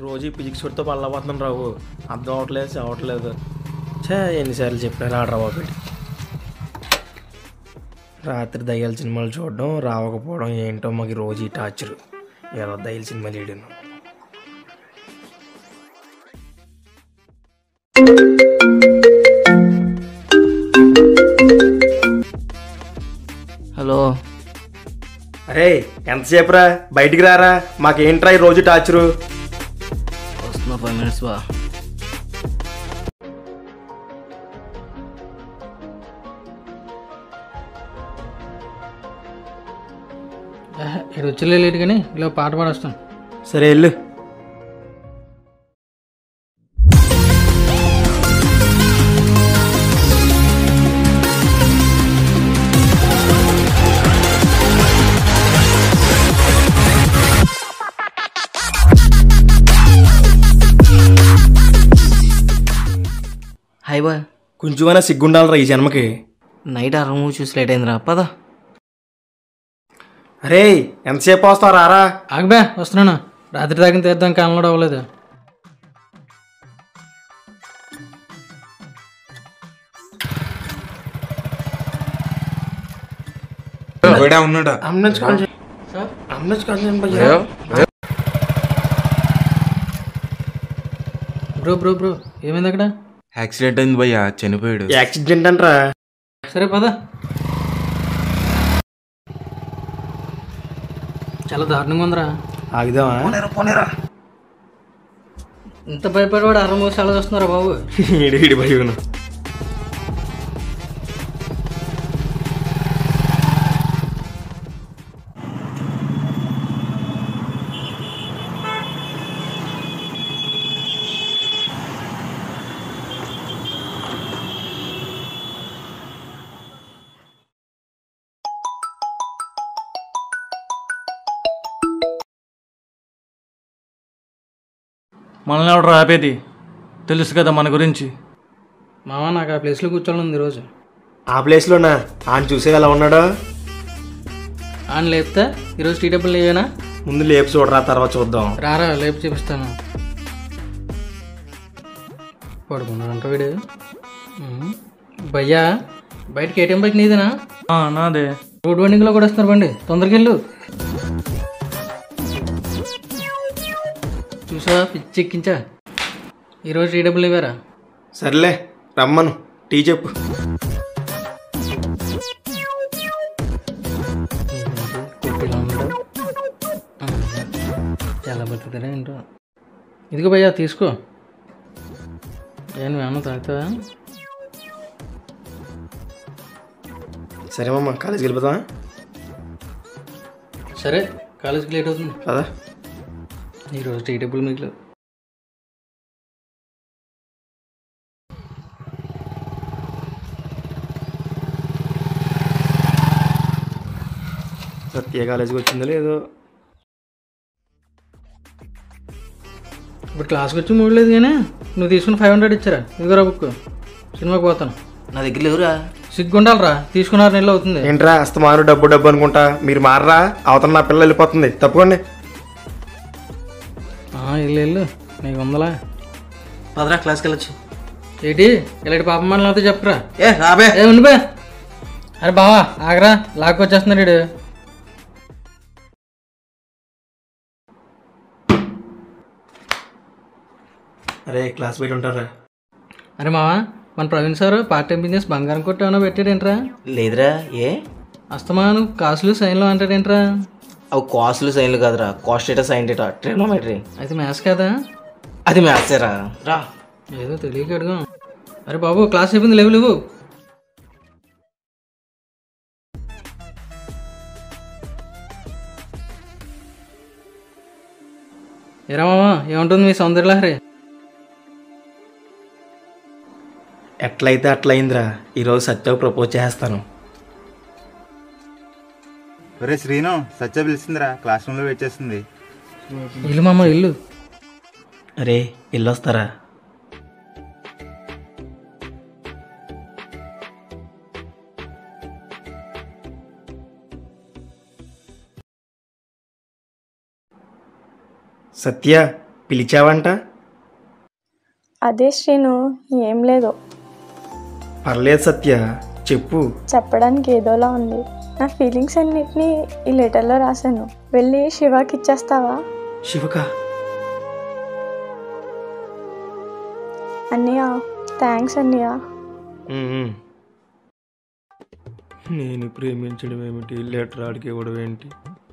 రోజు ఈ ఫిజిక్స్ తో పళ్ళబోతున్నాను రావు అర్థం అవ్వట్లేదు చదవట్లేదు చే ఎన్నిసార్లు చెప్పినా రాడు బాబు రాత్రి దయ్యాల సినిమాలు చూడడం రావకపోవడం ఏంటో మాకు ఈ రోజు ఈ టార్చర్ ఏదో దయ్యాల సినిమాలు వేయడం హలో అరే ఎంతసేపు రా బయటికి రారా మాకేంట్రా ఈ రోజు టార్చరు వస్తున్నా ఫైవ్ మినిట్స్ బా ఇక్కడ వచ్చలే లేట్ కానీ ఇలా పాట పాడొస్తాను సరే వెళ్ళు హాయ్ బాయ్ కొంచెమైనా సిగ్గుండాలిరా ఈ జన్మకి నైట్ అర మూవీ చూసి లేట్ అయిందిరా పద అరే ఎంతసేపు వస్తావు రారా ఆగబే వస్తున్నాను రాత్రి తాగిన తీర్థం కాలంలో అవ్వలేదు కూడా ఉన్నాడా అంబులెన్స్ కాల్ చేయి సార్ అంబులెన్స్ కాల్ చేయండి భయ్యా బ్రో బ్రో బ్రో ఏమైంది అక్కడ యాక్సిడెంట్ అయింది భయ్యా చనిపోయాడు యాక్సిడెంట్ అంటరా సరే పద చాలా దారుణంగా ఉందిరా ఆగిదామా ఇంత భయపడేవాడు అర మూసి అలా వస్తున్నారా బాబు ఇడి ఇడి భయ్యను మనల్ని ఎవడు ఆపేది తెలుసు కదా మన గురించి మామ నాకు ఆ ప్లేస్లో కూర్చోవాలి ఉంది ఈరోజు ఆ ప్లేస్లోనా ఆయన చూసేది ఎలా ఉన్నాడో ఆయన లేపితే ఈరోజు టీ డబ్బులు లేవేనా ముందు లేపు చూడరా తర్వాత చూద్దాం రారా లేపు చూపిస్తాను పడుకున్నాడంట వీడు ఉమ్. భయ్యా బయటకి ఏటీఎం బైక్ నీదేనా ఆ, నాదే రోడ్ వెండింగ్లో కూడా వస్తున్నారు బండి తొందరగా వెళ్ళు చూసావా పిచ్చి ఎక్కించా ఈరోజు టీ డబ్బులు ఇవ్వరా సర్లే రమ్మను టీ చెప్పు కొట్టిలో ఉన్నాడు ఆ, చాలా బతుకుతారా ఏంటో ఇదిగో భయ్యా తీసుకో ఏం ఏమన్నా తాగుతావా సరే మామ కాలేజీకి వెళ్ళిపోతావా సరే కాలేజ్కి లేట్ అవుతుంది పదా ఈరోజు టీ డబ్బులు మీకు సత్య కాలేజీకి వచ్చిందో లేదో ఇప్పుడు క్లాస్కి వచ్చి మూడు లేదు కానీ నువ్వు తీసుకుని ఫైవ్ హండ్రెడ్ ఇచ్చారా ఇదిగోరా బుక్ సినిమాకి పోతాను నా దగ్గర లేవురా సిగ్గుండాలరా తీసుకున్నారు నెల అవుతుంది ఏంట్రా అస్తమాను డబ్బు డబ్బు అనుకుంటా మీరు మారరా అవతల నా పిల్ల వెళ్ళిపోతుంది తప్పుకోండి ఆ, వెళ్ళు వెళ్ళు నీకు ఉందలా పదరా క్లాస్కి వెళ్ళొచ్చు ఏంటి ఇలాంటి పాపం మనలో అయితే చెప్పరా ఏ రాబే ఏ ఉండిపో అరే బావా ఆగరా లాక్కొచ్చేస్తున్నాడు వీడు అరే క్లాస్ బయట ఉంటారా అరే మావా మన Praveen sir part time business బంగారం కొట్టు ఏమైనా పెట్టాడేంట్రా లేదురా ఏ అస్తమాను కాసులు సైన్లు అంటాడేంట్రా అవి కాస్ట్లు సైన్లు కాదురా cos theta sin theta trigonometry అయితే మ్యాథ్స్ కదా అది మ్యాథ్సేరా రా ఏదో తెలియక అడుగు అరే బాబు క్లాస్ అయిపోయింది లేవు లేవు ఏరా మామా ఏముంటుంది మీ సౌందర్యలహరి ఎట్లయితే అట్లయిందిరా ఈరోజు సత్యకు ప్రపోజ్ చేస్తాను ఒరే శ్రీను సత్య పిలుస్తుందిరా క్లాస్ రూమ్లో వెయిట్ చేస్తుంది ఇల్లు మామ ఇల్లు అరే వెళ్ళొస్తారా సత్య పిలిచావంట అదే శ్రీను ఏం లేదు పర్లేదు సత్య చెప్పు చెప్పడానికి ఏదోలా ఉంది నా ఫీలింగ్స్ అన్నిటినీ ఈ లెటర్లో రాశాను వెళ్ళి శివాకి ఇచ్చేస్తావా శివక అన్నయ్య థ్యాంక్స్ అన్నయ్య ఉమ్. నేను ప్రేమించడం ఏమిటి లెటర్ ఆడికి ఇవ్వడం ఏంటి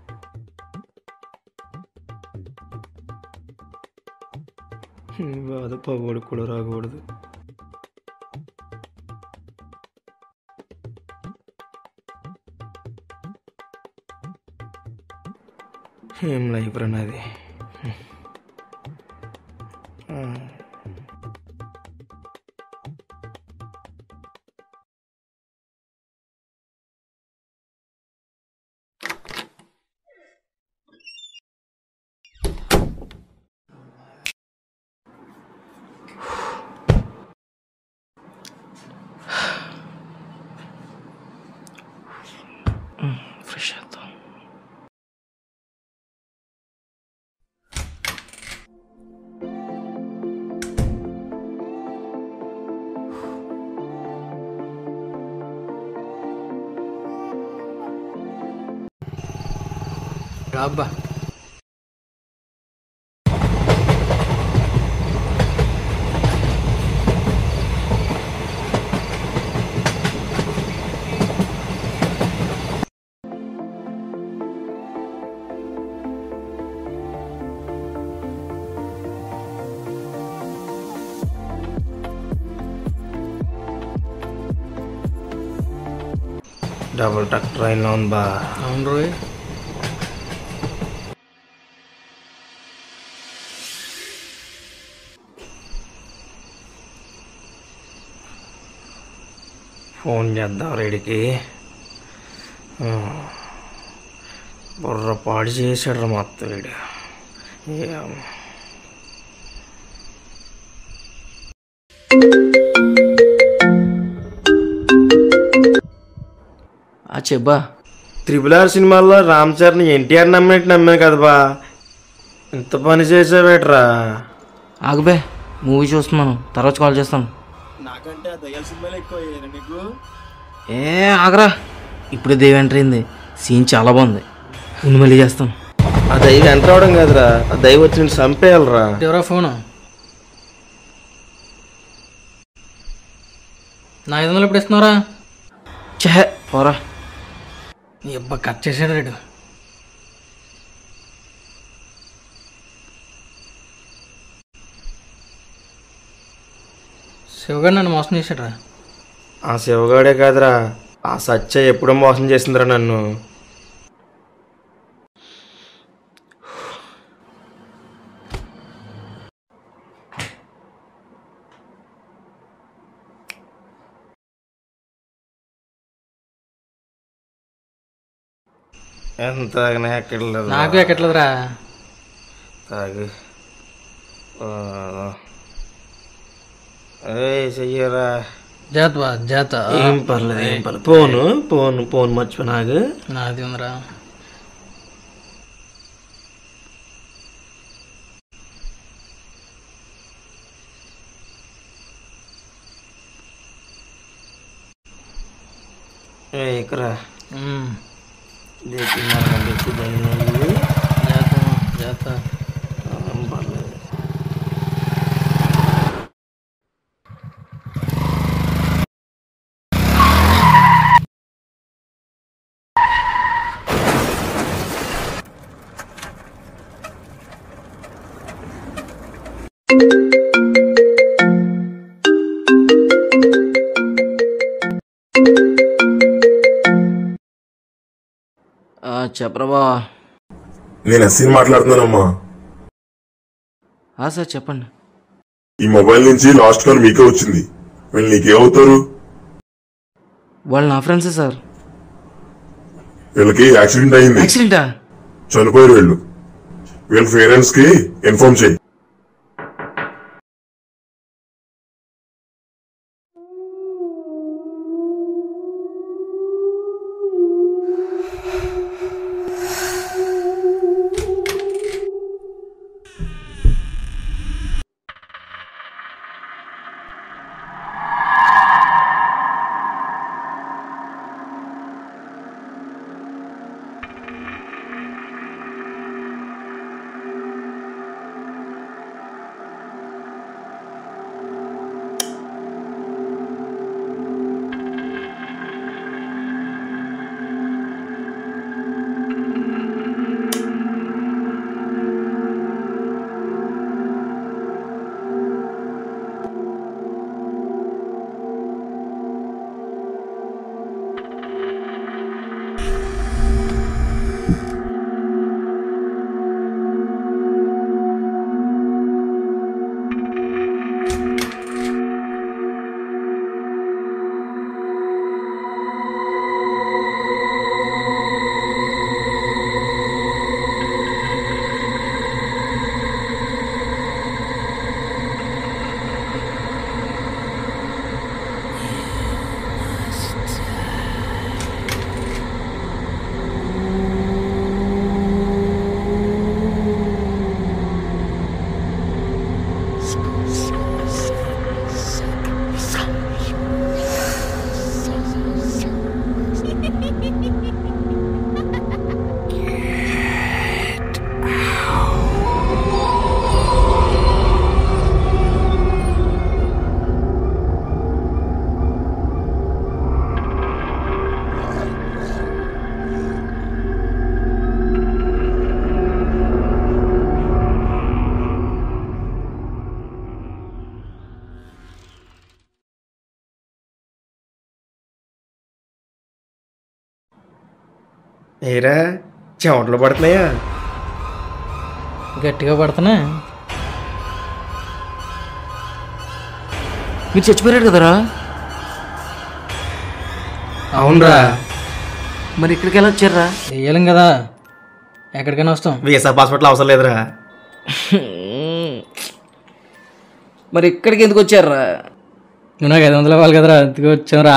ఈ బాధ పగోడు కూడా రాకూడదు ఏం లైఫ్ రన్నది ఫ్రెష్ అవుతాం రాబ్బా డబుల్ టక్ ట్రైన్లో ఉంది బా అవును రోయ్ ఫోన్ చేద్దాం రెడీకి బుర్ర పాడు చేశాడు మొత్తం వీడు ఏం. ఆ చెబ్బా త్రిపుల్ ఆర్ సినిమాల్లో రామ్ చరణ్ ఎన్టీఆర్ నమ్మినట్టు నమ్మాను కదా బా ఇంత పని చేసావేట్రా ఆగుబే మూవీ చూస్తున్నాను తర్వాత కాల్ చేస్తాను ఏ ఆగరా ఇప్పుడే దేవి ఎంటర్ అయింది సీన్ చాలా బాగుంది ముందు మళ్ళీ చేస్తాను ఆ దైవం ఎంటర్ అవడం కాదురా ఆ దైవం వచ్చి నేను చంపేయాలరా ఎవరా ఫోను నా ఐదు వందలు ఎప్పుడు ఇస్తున్నారా చే పోరా నీ అబ్బా కట్ చేసాడు రేడు శివగాడు నన్ను మోసం చేశాడురా ఆ శివగాడే కాదురా ఆ సత్య ఎప్పుడో మోసం చేసిందిరా నన్ను ఎంత ఎక్కడలేదు నాకు ఎక్కట్లేదురా తాగు ఆ. ఏయ్ చెయ్యరా జాత బా జాత ఏం పర్లేదు ఏం పర్లేదు ఫోను ఫోన్ ఫోన్ మర్చిపో నాకు నాది ఉందిరా ఏ ఇక్కడ ఉమ్, దేకి మనం దేకి దయ్యాలు. జాత జాత ఏం పర్లేదు ఆ, చెప్పరా బా నేను ఎస్సీని మాట్లాడుతున్నానమ్మా ఆ, సార్ చెప్పండి ఈ మొబైల్ నుంచి లాస్ట్ కాల్ మీకే వచ్చింది వీళ్ళు నీకేమవుతారు వాళ్ళు నా ఫ్రెండ్సే సార్ వీళ్ళకి యాక్సిడెంట్ అయింది యాక్సిడెంటా చనిపోయారు వీళ్ళు వీళ్ళ పేరెంట్స్ కి ఇన్ఫార్మ్ చేయి ఏరా చెమటలు పడుతున్నాయా గట్టిగా పడుతున్నా మీరు చచ్చిపోయారు కదరా అవునరా మరి ఇక్కడికి ఎలా వచ్చారా వేయలేం కదా ఎక్కడికైనా వస్తాం వీసా పాస్పోర్ట్లు అవసరం లేదురా మరి ఇక్కడికి ఎందుకు వచ్చారా నువ్వు నాకు ఐదు వందలు ఇవ్వాలి కదరా అందుకు వచ్చాంరా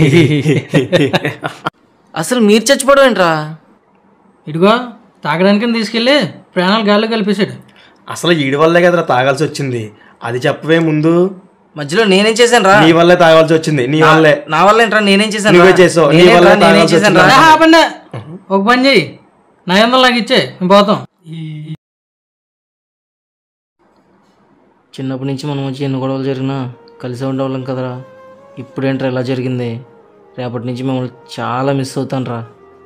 అసలు మీరు చచ్చిపోవడం ఏంట్రా ఇదిగో తాగడానికి తీసుకెళ్ళి ప్రాణాలు గాల్లో కలిపేశాడు అసలు ఈడి వల్లే కదరా తాగాల్సి వచ్చింది అది చెప్పవే ముందు మధ్యలో నేనేం చేశాను రా నీ వల్లే తాగాల్సి వచ్చింది నీ వల్లే నా వల్ల ఏంట్రా నేనేం చేశాను నువ్వే రా? చేసావు. నీ నేనేంట్రా? వల్లే నేనేం తాగాల్సి చేశాను రా? ఏ, ఆపండి ఒక పని చెయ్యి నా ఐదు వందలు నాకు ఇచ్చే మేము పోతాం చిన్నప్పటి నుంచి మనం వచ్చి ఎన్ని గొడవలు జరిగినా కలిసి ఉండేవాళ్ళం కదరా ఇప్పుడేంట్రా ఇలా జరిగింది రేపటి నుంచి మిమ్మల్ని చాలా మిస్ అవుతాను రా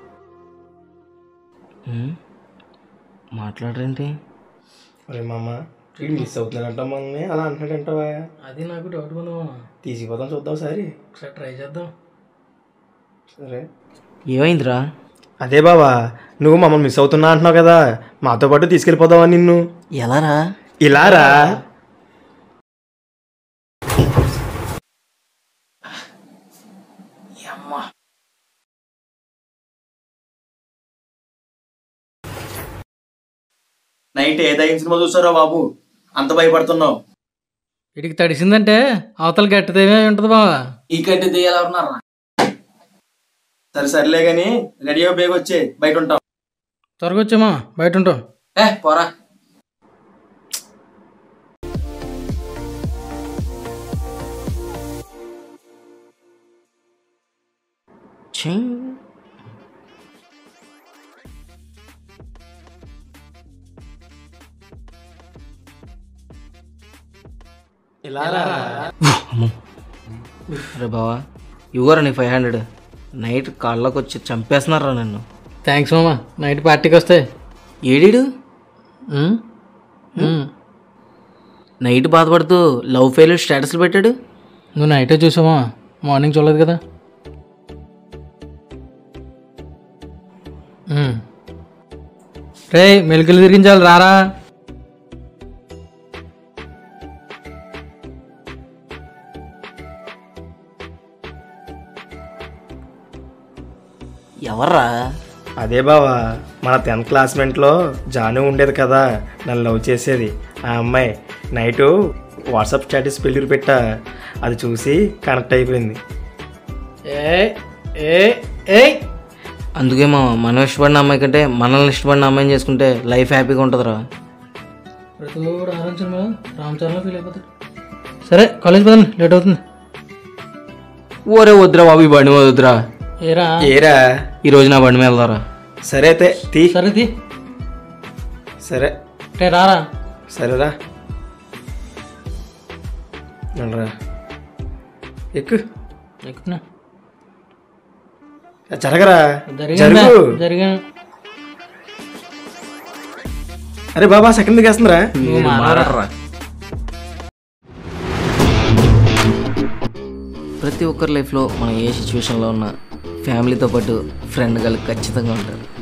మాట్లాడరేంటి అరే మామ వీడు మిస్ అవుతున్నాడంట మనల్ని అలా అంటున్నాడంటవా అది నాకు డౌట్ ఉంది మామ తీసిపోతాం చూద్దాం సరే ఒకసారి ట్రై చేద్దాం సరే ఏమైందిరా అదే బావా నువ్వు మమ్మల్ని మిస్ అవుతున్నా అంటున్నావు కదా మాతో పాటు తీసుకెళ్ళిపోదావా నిన్ను ఎలారా ఇలా రా నైట్ ఏ దయ్యం సినిమా చూసారో బాబు అంత భయపడుతున్నావు వీడికి తడిసిందంటే అవతల గట్టిదేమే ఉంటుంది బావా ఈ కట్టి దెయ్యాలు ఎవరున్నారా సరే సర్లే కానీ రెడీ బేగ వచ్చే బయట ఉంటాం త్వరగా వచ్చామా బయట ఉంటాం ఏ పోరా ఛీ. ఇలా రా అమ్మో. అరే బావా ఇవ్వరా నీ ఫైవ్ హండ్రెడ్ నైట్ కాళ్ళకి వచ్చి చంపేస్తున్నారా నన్ను థ్యాంక్స్ మామ నైట్ పార్టీకి వస్తే ఏడీడు ఉమ్? ఉమ్. నైట్ బాధపడుతూ లవ్ ఫెయిల్ స్టేటస్లు పెట్టాడు నువ్వు నైటే చూసావా మార్నింగ్ చూడలేదు కదా ఉమ్. రే మెలికలు తిరిగించాలి రారా ఎవర్రా అదే బావా మన టెన్త్ క్లాస్మేట్లో జాను ఉండేది కదా నన్ను లవ్ చేసేది ఆ అమ్మాయి నైటు వాట్సాప్ స్టేటస్ పెళ్ళిరు పెట్టా అది చూసి కనెక్ట్ అయిపోయింది ఏ ఏ ఏ అందుకే మా మనం ఇష్టపడిన అమ్మాయి కంటే మనల్ని ఇష్టపడిన అమ్మాయిని చేసుకుంటే లైఫ్ హ్యాపీగా ఉంటుందిరా ప్రతి ఒక్కరు ఆరామ్ సినిమా రామ్ చరణ్ ఫీల్ అయిపోతాడు సరే కాలేజ్ పదండి లేట్ అవుతుంది ఓరే వద్దురా బాబు ఈ బండి మీద వద్దురా ఏరా ఏరా ఈరోజు నా బండి మీద వెళ్దారా సరే అయితే తీ సరే తీ సరే రే రారా సరేరా నడరా ఎక్కు ఎక్కుతున్నా జరగరా జరిగిందా జరుగు జరిగిన అరే బాబా సెకండ్ దిగేస్తుందిరా నువ్వు మారరా ప్రతి ఒక్కరి లైఫ్లో మనం ఏ సిచ్యువేషన్లో ఉన్నా ఫ్యామిలీతో పాటు ఫ్రెండ్ కలిసి ఖచ్చితంగా ఉంటారు